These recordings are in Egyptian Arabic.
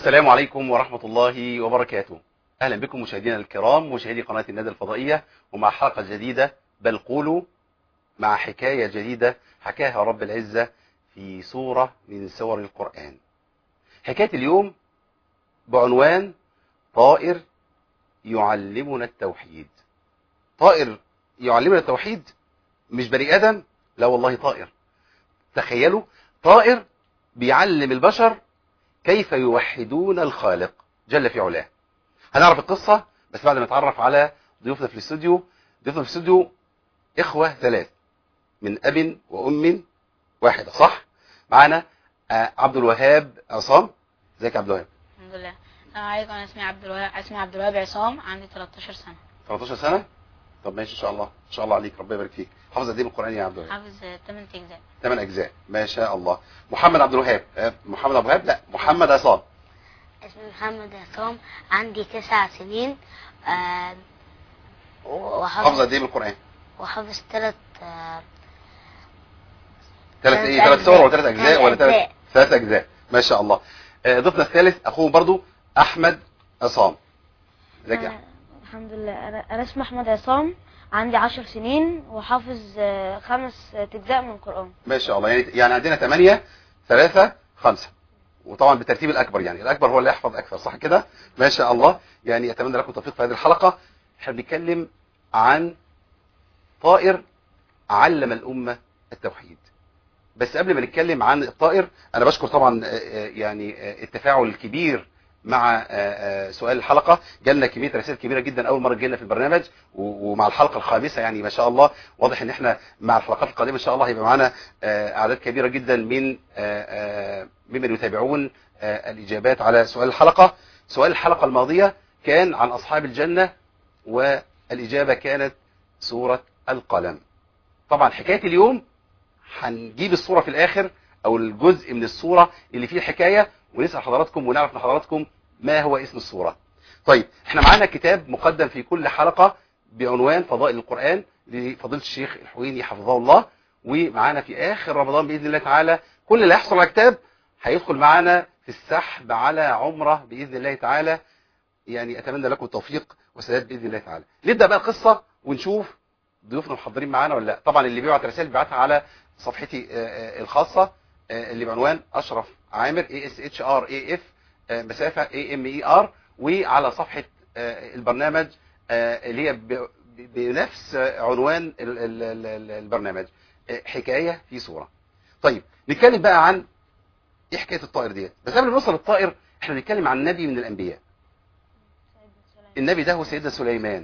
السلام عليكم ورحمة الله وبركاته أهلا بكم مشاهدينا الكرام مشاهدي قناة الندى الفضائية ومع حلقة جديدة بل قولوا مع حكاية جديدة حكاها رب العزة في سورة من سور القرآن حكاية اليوم بعنوان طائر يعلمنا التوحيد طائر يعلمنا التوحيد مش بني آدم لا والله طائر تخيلوا طائر بيعلم البشر كيف يوحدون الخالق جل في علاه هنعرف القصة بس بعد ما نتعرف على ضيوفنا في الاستوديو ضيوفنا في الاستوديو إخوة ثلاث من أب وأم واحدة صح معانا آه، عبد الوهاب عصام ازيك يا عبد الوهاب الحمد لله السلام عليكم انا اسمي عبد الوهاب اسمي عبد الوهاب عصام عندي 13 سنه 13 سنة طب ماشي ان شاء الله ان شاء الله عليك ربنا يبارك فيك حافظ قد ايه من القرآن يا عبد الوهاب حافظ 8 اجزاء 8 اجزاء ما شاء الله محمد عبد الوهاب آه، محمد عبد الوهاب لا محمد عصام اسمي محمد عصام عندي تسع سنين آه، حافظ وحافظ قد ايه من القرآن وحافظ ثلاث آه، ثلاث ثلاث ايه ثلاث سور ولا ثلاث اجزاء ثلاث ولا ثلاث أجزاء. ثلاث اجزاء ما شاء الله آه، ضيفنا الثالث اخوه برضو احمد عصام ازيك يا احمد الحمد لله انا انا اسمي احمد عصام عندي عشر سنين وحافظ آه، خمس اجزاء من القران ما شاء الله يعني يعني عندنا 8 3 5 وطبعا بالترتيب الاكبر يعني الاكبر هو اللي يحفظ اكثر صح كده ما شاء الله يعني اتمنى لكم التوفيق في هذه الحلقه احنا بنتكلم عن طائر علم الامه التوحيد بس قبل ما نتكلم عن الطائر انا بشكر طبعا آه، آه، يعني آه، التفاعل الكبير مع آه، آه، سؤال الحلقه جالنا كميه رسائل كبيره جدا اول مره جالنا في البرنامج و- ومع الحلقه الخامسه يعني ما شاء الله واضح ان احنا مع الحلقات القادمه ان شاء الله هيبقى معانا آه، اعداد كبيره جدا من آه، آه، ممن يتابعون آه، الاجابات على سؤال الحلقه سؤال الحلقه الماضيه كان عن اصحاب الجنه والاجابه كانت سوره القلم طبعا حكايه اليوم هنجيب الصوره في الاخر او الجزء من الصوره اللي فيه الحكايه ونسال حضراتكم ونعرف من حضراتكم ما هو اسم الصوره طيب احنا معانا كتاب مقدم في كل حلقه بعنوان فضائل القرآن لفضيلة الشيخ الحويني حفظه الله ومعانا في آخر رمضان بإذن الله تعالى كل اللي هيحصل على الكتاب هيدخل معانا في السحب على عمرة بإذن الله تعالى يعني أتمنى لكم التوفيق والسداد بإذن الله تعالى نبدأ بقى القصة ونشوف ضيوفنا محضرين معانا ولا لا طبعا اللي بيبعت رسائل بيبعتها على صفحتي آه، آه، الخاصة آه، اللي بعنوان أشرف عامر اي اس اتش ار اي اف مسافة اي ام اي ار وعلى صفحة آه، البرنامج آه، اللي هي ب- ب- بنفس عنوان ال- ال- ال- ال- البرنامج آه، حكاية في صورة طيب نتكلم بقى عن ايه حكاية الطائر ديت بس قبل ما نوصل للطائر احنا بنتكلم عن نبي من الانبياء النبي ده هو سيدنا سليمان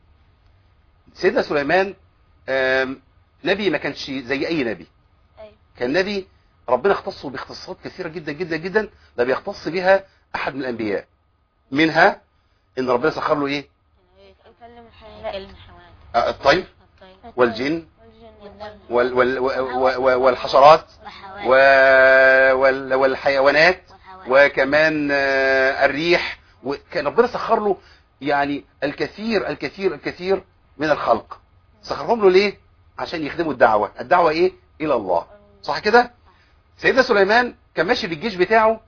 سيدنا سليمان آم، نبي ما كانش زي اي نبي أيوة. كان نبي ربنا اختصه باختصاصات كثيرة جدا جدا جدا لا بيختص بها احد من الانبياء منها ان ربنا سخر له ايه يكلم الحيوانات كلمة حيوانات آه، الطير الطير والجن والجن وال وال و- و- والحشرات وحوالي و- وال- والحيوانات وحوالي وكمان آه، الريح وكان ربنا سخر له يعني الكثير الكثير الكثير من الخلق سخرهم له ليه عشان يخدموا الدعوة الدعوة ايه الى الله صح كده سيدنا سليمان كان ماشي بالجيش بتاعه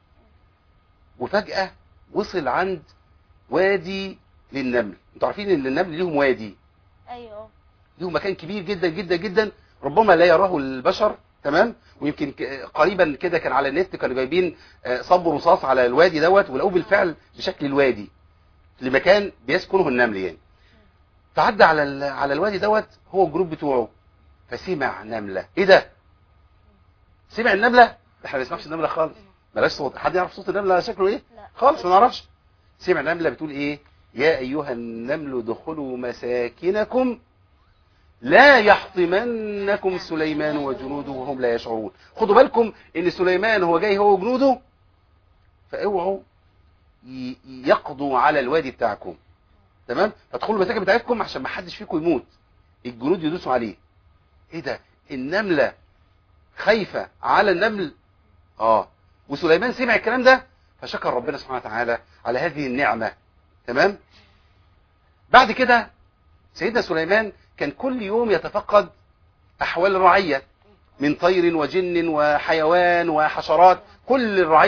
وفجأة وصل عند وادي للنمل انتوا عارفين ان النمل ليهم وادي ايوه ليهم مكان كبير جدا جدا جدا ربما لا يراه البشر تمام ويمكن ك- قريبا كده كان على النت كانوا جايبين آه، صب رصاص على الوادي دوت ولقوه بالفعل بشكل الوادي لمكان بيسكنه النمل يعني تعدى على ال- على الوادي دوت هو الجروب بتوعه فسمع نملة ايه ده سمع النملة احنا ما بنسمعش النملة خالص ملاش صوت حد يعرف صوت النملة شكله ايه لا. خالص ما نعرفش سمع نملة بتقول ايه يا ايها النمل ادخلوا مساكنكم لا يحطمنكم سليمان وجنوده وهم لا يشعرون خدوا بالكم ان سليمان هو جاي هو وجنوده فاوعوا ي- يقضوا على الوادي بتاعكم تمام فادخلوا المساكن بتاعتكم عشان ما حدش فيكم يموت الجنود يدوسوا عليه ايه ده النملة خايفة على النمل اه وسليمان سمع الكلام ده فشكر ربنا سبحانه وتعالى على هذه النعمة تمام بعد كده سيدنا سليمان كان كل يوم يتفقد أحوال الرعية من طير وجن وحيوان وحشرات كل الرعية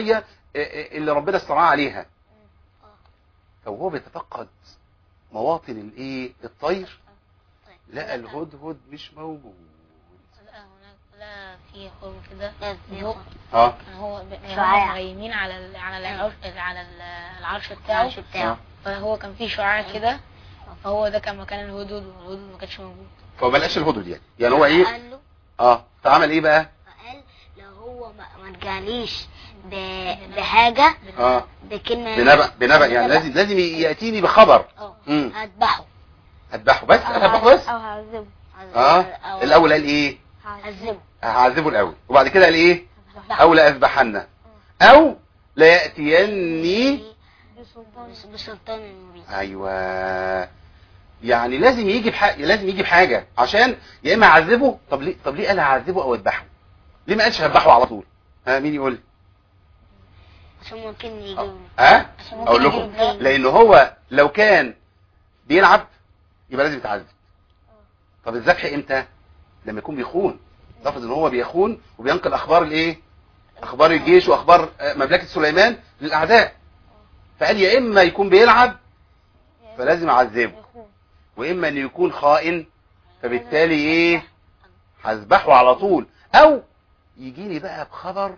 اللي ربنا استرعاه عليها فهو بيتفقد مواطن الايه الطير لقى الهدهد مش موجود لا هناك لا في خروج كده لا، في هو خروج. اه كان هو ب- شعاع. هم مغيمين على ال- على العرش على ال- العرش بتاعه العرش بتاعه فهو كان فيه شعاع كده فهو ده كان مكان الهدود والهدود ما كانش موجود فهو ما لقاش الهدهد يعني يعني هو ايه قال له اه فعمل ايه بقى قال لو هو ما ما رجعليش ب- بحاجة اه بكلمة بنبأ بنبأ يعني لازم لازم ياتيني بخبر اه امم هذبحه هذبحه بس هذبحه بس او هعذبه اه أو- الاول قال ايه هعذبه هعذبه الاول وبعد كده قال ايه هذبحه. او لاذبحن او لياتيني بسلطان بس- بسلطان مبين ايوه يعني لازم يجي بحاجه لازم يجي بحاجه عشان يا اما اعذبه طب ليه طب ليه قال هعذبه او اذبحه ليه ما قالش هذبحه على طول ها مين يقول لي عشان ممكن يجي ها عشان ممكن اقول يجيله لكم بلاء. لان هو لو كان بيلعب يبقى لازم يتعذب طب الذبح امتى لما يكون بيخون تفرض ان هو بيخون وبينقل اخبار الايه اخبار الجيش واخبار آه، مملكه سليمان للاعداء فقال يا اما يكون بيلعب فلازم اعذبه يخون واما ان يكون خائن فبالتالي ايه هذبحه على طول او يجي لي بقى بخبر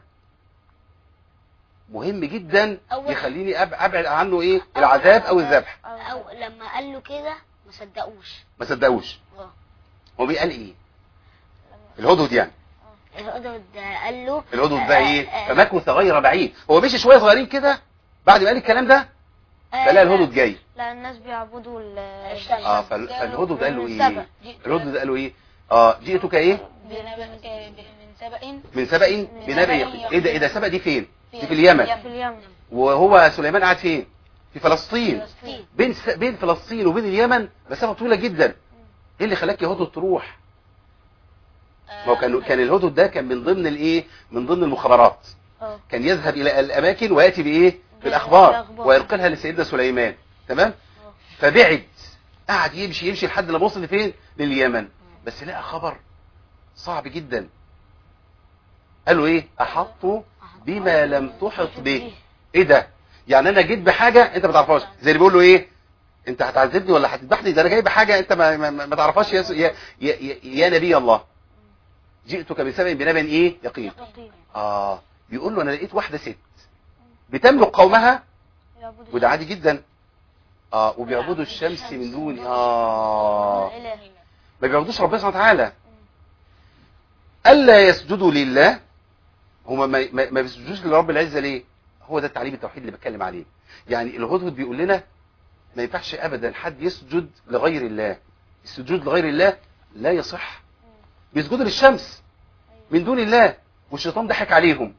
مهم جدا أول- يخليني أب- ابعد عنه ايه العذاب او الذبح او لما قال له كده ما صدقوش ما صدقوش اه هو بيقال ايه الهدهد يعني الهدهد قال له الهدهد بقى ايه آه، آه، فمكث غير بعيد هو مشي شويه صغيرين كده بعد ما قال الكلام ده آه، فلا الهدهد جاي لا الناس بيعبدوا ال- الشمس. اه فال- فالهدهد قال له سبأ. ايه الهدهد قال له ايه اه جئتك ايه بنبأ من سبأ من سبأ بنبأ يقين ايه ده ايه ده سبأ دي فين دي في اليمن في اليمن وهو سليمان قاعد فين في فلسطين فلسطين بين س... بين فلسطين وبين اليمن مسافه طويله جدا ايه اللي خلاك يا هدهد تروح ما هو كان كان الهدهد ده كان من ضمن الايه من ضمن المخابرات اه كان يذهب الى الاماكن وياتي بايه بالاخبار بالأخبار. وينقلها لسيدنا سليمان تمام فبعد قعد يمشي يمشي لحد لما وصل لفين لليمن بس لقى خبر صعب جدا قالوا ايه احط بما لم تحط به ايه ده يعني انا جيت بحاجه انت ما تعرفهاش زي اللي بيقول له ايه انت هتعذبني ولا هتذبحني ده انا جاي بحاجه انت ما, ما, ما ما تعرفهاش يا, س- يا, يا, يا, يا نبي الله جئتك بسبب بنبأ ايه يقين اه بيقول له انا لقيت واحده ست بتملك قومها يعبدوا وده عادي جدا اه وبيعبدوا الشمس من دون اه الإله ما بيعبدوش ربنا سبحانه وتعالى الا يسجدوا لله هما ما, ما, ما بيسجدوش لرب العزه ليه هو ده التعليم التوحيد اللي بتكلم عليه يعني الهدهد بيقول لنا ما ينفعش ابدا حد يسجد لغير الله السجود لغير الله لا يصح بيسجدوا للشمس من دون الله والشيطان ضحك عليهم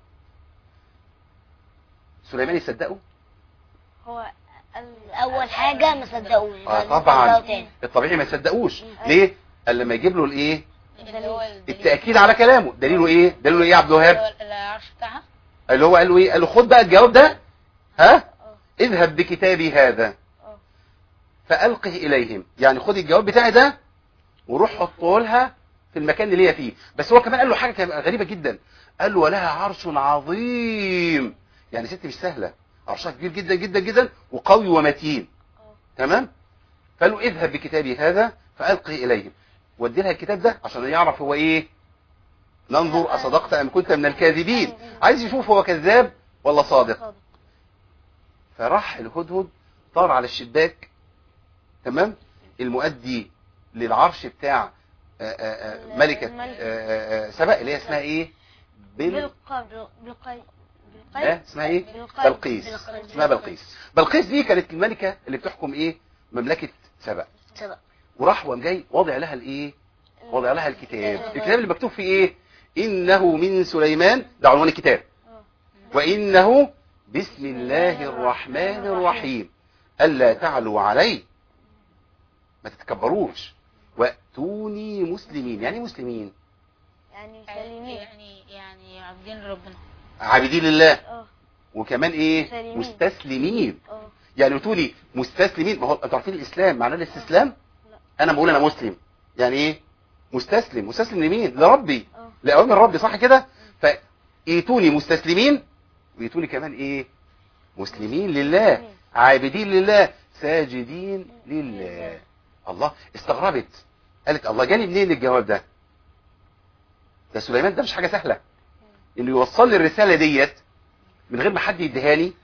سليمان يصدقوا هو ال- اول حاجه ما صدقوش اه بعدين طبعا صدقوا تاني. الطبيعي ما يصدقوش ليه قال لما يجيب له الايه اللي هو الدليل. التاكيد على كلامه دليله ايه دليله ايه يا عبد الوهاب اللي هو العرش بتاعها اللي هو قال له ايه قال له خد بقى الجواب ده ها اذهب بكتابي هذا اه. فالقه اليهم يعني خد الجواب بتاعي ده وروح حطه لها في المكان اللي هي فيه بس هو كمان قال له حاجه كانت غريبه جدا قال له ولها عرش عظيم يعني ست مش سهله عرشها كبير جدا جدا جدا وقوي ومتين تمام فقال له اذهب بكتابي هذا فالقه اليهم ودي لها الكتاب ده عشان يعرف هو ايه ننظر اصدقت ام كنت من الكاذبين عايز يشوف هو كذاب ولا صادق صادق. فراح الهدهد طار على الشباك تمام المؤدي للعرش بتاع آه، آه، آه، ملكة الملكة. آه، آه، سبأ اللي هي اسمها ايه بال بالقي بالقي بالقي آه، اسمها ايه بالقي. بلقيس بلقيس. اسمها بلقيس بلقيس دي كانت الملكة اللي بتحكم ايه مملكة سبأ صدق. وراح وقام جاي واضع لها الايه واضع لها الكتاب الكتاب اللي مكتوب فيه ايه انه من سليمان ده عنوان الكتاب وانه بسم الله الرحمن الرحيم الا تعلوا علي ما تتكبروش واتوني مسلمين يعني إيه مسلمين يعني سالمين يعني يعني عابدين ربنا عابدين لله اه وكمان ايه مسلمين. مستسلمين اه يعني تقولي مستسلمين ما هو انتوا عارفين الاسلام معناه الاستسلام انا بقول انا مسلم يعني ايه مستسلم مستسلم لمين لربي اه لاوامر ربي صح كده فايتوني مستسلمين ويتوني كمان ايه مسلمين لله عابدين لله ساجدين لله الله استغربت قالت الله جاني منين الجواب ده ده سليمان ده مش حاجه سهله انه يوصل لي الرساله ديت من غير ما حد يديهاني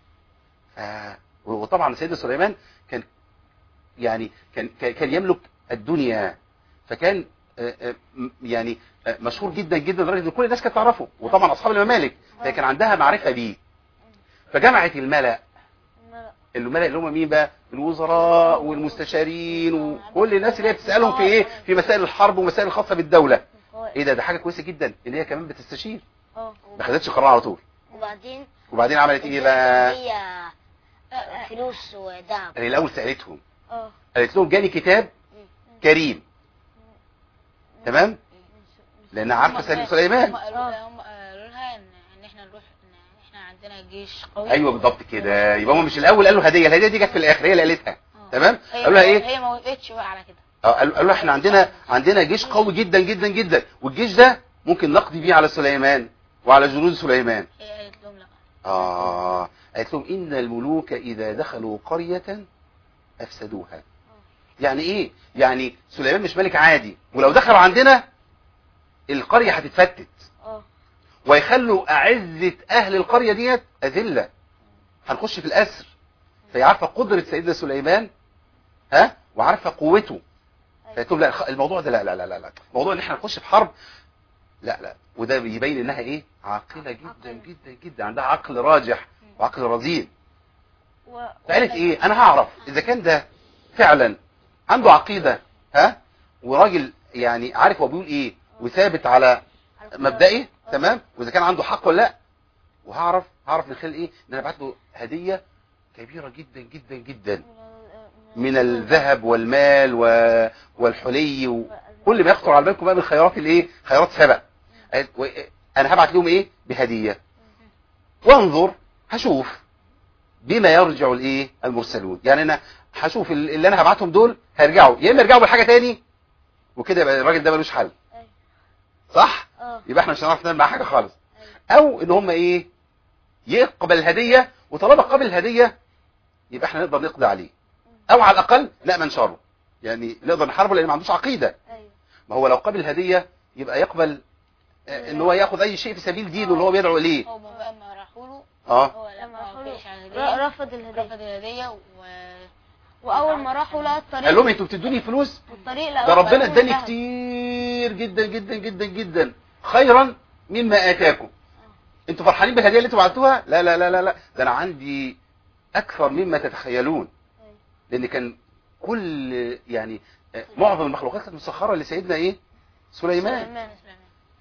آه وطبعا سيدنا سليمان كان يعني كان كان يملك الدنيا فكان آه، آه، م- يعني آه، مشهور جدا جدا لدرجه ان كل الناس كانت تعرفه وطبعا اصحاب الممالك فهي كان عندها معرفه بيه فجمعت الملأ الملأ اللي هم مين بقى الوزراء والمستشارين وكل الناس اللي هي بتسالهم في ايه في مسائل الحرب ومسائل الخاصه بالدوله ايه ده ده حاجه كويسه جدا ان هي كمان بتستشير اه ما خدتش قرار على طول وبعدين وبعدين عملت ايه بقى هي فلوس وذهب هي الاول سالتهم اه قالت لهم جاني كتاب كريم تمام لان عارفه سيدنا سليمان هم قالوا هم قالوا لها ان ان احنا نروح ان احنا عندنا جيش قوي ايوه بالضبط كده يبقى هم مش الاول قالوا هديه الهديه دي جت في الاخر هي اللي قالتها آه. تمام هي قالوا لها ما- ايه هي ما وقفتش بقى على كده آه، قالوا قالوا لها احنا عندنا عندنا جيش قوي جدا جدا جدا والجيش ده ممكن نقضي بيه على سليمان وعلى جنود سليمان هي قالت لهم لا اه قالت لهم ان الملوك اذا دخلوا قريه افسدوها يعني ايه يعني سليمان مش ملك عادي ولو دخلوا عندنا القريه هتتفتت اه ويخلوا أعزة أهل القرية ديت أذلة هنخش في الأسر فهي عارفة قدرة سيدنا سليمان ها وعارفة قوته فقالت لهم لا الخ- الموضوع ده لا لا لا لا لا موضوع ان احنا نخش في حرب لا لا وده بيبين انها ايه عاقلة جدا جدا جدا عندها عقل راجح وعقل رزين و... فقالت ايه انا هعرف اذا كان ده فعلا عنده عقيدة ها وراجل يعني عارف هو بيقول ايه وثابت على مبدئي تمام واذا كان عنده حق ولا لا وهعرف هعرف من خلال ايه ان انا ابعت له هديه كبيره جدا جدا جدا من الذهب والمال و... والحلي وكل ما يخطر على بالكم بقى من خيارات الايه خيارات سبق قالت و- انا هبعت لهم ايه بهديه وانظر هشوف بما يرجع الايه المرسلون يعني انا هشوف ال- اللي انا هبعتهم دول هيرجعوا يا اما يرجعوا بحاجه تاني وكده يبقى الراجل ده ملوش حل أيوة. صح اه يبقى احنا مش هنعرف نعمل معاه حاجه خالص او ان هم ايه يقبل الهديه وطالما قبل الهديه يبقى احنا نقدر نقضي عليه او على الاقل نامن شره يعني نقدر نحاربه لان ما عندوش عقيده ايوه ما هو لو قبل الهديه يبقى يقبل آه، ان هو ياخد اي شيء في سبيل دينه اللي هو بيدعو اليه هو بقى ما راحوا له اه هو لما لما راحوا وافقش على له الهدية ر- رفض الهديه رفض الهدية و واول ما راحوا لقى الطريق قال لهم انتوا بتدوني فلوس الطريق لقى ده ربنا مقفول اداني ذهب. كتير جدا جدا جدا جدا خيرا مما اتاكم انتوا فرحانين بالهديه اللي انتوا بعتوها لا لا لا لا لا ده انا عندي اكثر مما تتخيلون أيوة. لان كان كل يعني آه، معظم المخلوقات كانت مسخره لسيدنا ايه سليمان سليمان سليمان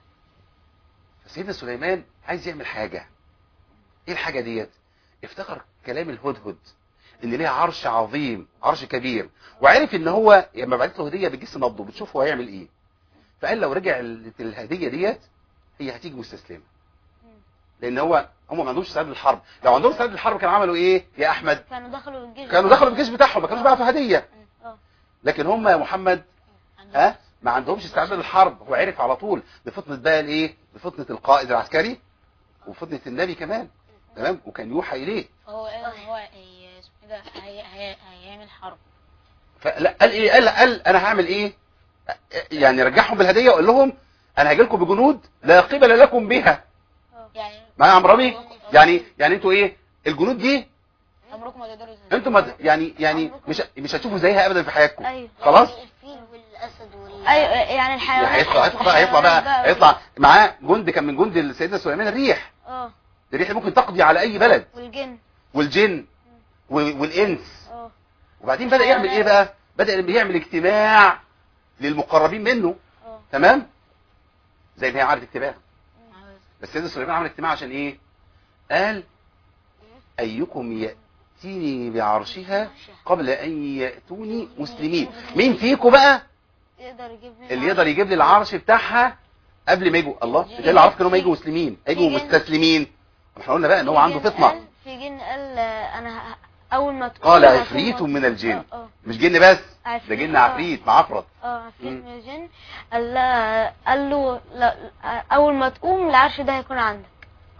سيدنا سليمان عايز يعمل حاجه ايه الحاجه ديت افتكر كلام الهدهد ان ليها عرش عظيم عرش كبير وعرف ان هو لما بعت له هديه بتجس نبضه بتشوف هو هيعمل ايه فقال لو رجع ال- الهديه ديت هي هتيجي مستسلمه لان هو هم ما عندهمش استعداد للحرب لو عندهم استعداد للحرب كانوا عملوا ايه يا احمد كانوا دخلوا الجيش كانوا دخلوا الجيش بتاعهم ما كانوش بعتوا هديه اه لكن هم يا محمد ها ما عندهمش استعداد للحرب هو عرف على طول بفطنه بقى الايه بفطنه القائد العسكري وفطنه النبي كمان تمام وكان يوحى اليه هو قال ان هو هي- اسمه إيه ده هي- هي- هيعمل حرب فلا قال ايه قال, قال انا هعمل ايه يعني رجعهم بالهديه وقال لهم انا هاجي لكم بجنود لا قبل لكم بها يعني معايا يا عم رامي يعني يعني انتوا ايه الجنود دي عمركم ما تقدروا انتوا ما يعني يعني مش مش هتشوفوا زيها ابدا في حياتكم ايوه خلاص الفيل والاسد وال ايوه يعني الحيوانات هيطلع هيطلع هيطلع بقى هيطلع معاه جند كان من جند سيدنا سليمان الريح اه الريح ممكن تقضي على اي بلد والجن والجن و- والانس اه وبعدين بدا يعمل ايه بقى بدا يعمل اجتماع للمقربين منه اه تمام زي ما هي عملت اجتماع بس سيدنا سليمان عمل اجتماع عشان ايه قال ايكم ياتيني بعرشها قبل ان ياتوني مسلمين مين فيكم بقى يقدر يجيب لنا اللي يقدر يجيب لي العرش بتاعها قبل ما يجوا الله ده اللي عرفك ان هم يجوا مسلمين يجوا في جن. مستسلمين احنا قلنا بقى ان هو في عنده جن فطنه قال- في جن قال آه، انا ه- اول ما تقول قال هكون عفريت مط- من الجن اه اه مش جن بس ده عفريت، جن اه. عفريت معفرت اه عفريت مم. من الجن قال لا- قال له لا اول ما تقوم العرش ده هيكون عندك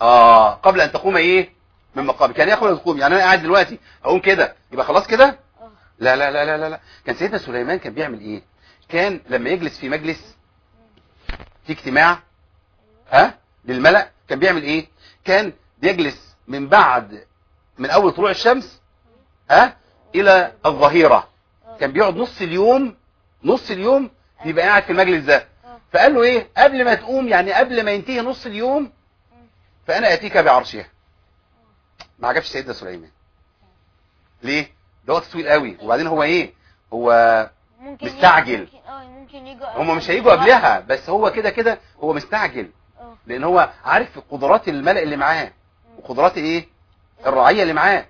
اه قبل ان تقوم ايه من مقامك يعني ايه قبل ان تقوم يعني انا قاعد دلوقتي اقوم كده يبقى خلاص كده اه لا لا لا لا لا لا كان سيدنا سليمان كان بيعمل ايه كان لما يجلس في مجلس في اجتماع ها للملأ كان بيعمل ايه كان بيجلس من بعد من اول طلوع الشمس ها الى الظهيرة كان بيقعد نص اليوم نص اليوم يبقى قاعد في المجلس ده فقال له ايه قبل ما تقوم يعني قبل ما ينتهي نص اليوم فانا اتيك بعرشها ما عجبش سيدنا سليمان ليه ده وقت طويل قوي وبعدين هو ايه هو ممكن مستعجل. ممكن اه ممكن يجوا هم مش هيجوا قبلها بس هو كده كده هو مستعجل اه لان هو عارف قدرات الملأ اللي معاه وقدرات ايه الرعية اللي معاه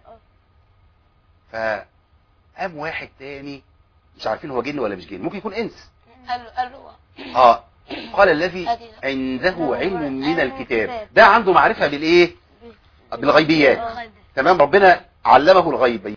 فقام واحد تاني مش عارفين هو جن ولا مش جن ممكن يكون انس قال له قال له اه قال الذي أدي. عنده علم من علم الكتاب الكتاب. ده عنده معرفة بالايه بالغيبيات الغيب. تمام ربنا علمه الغيب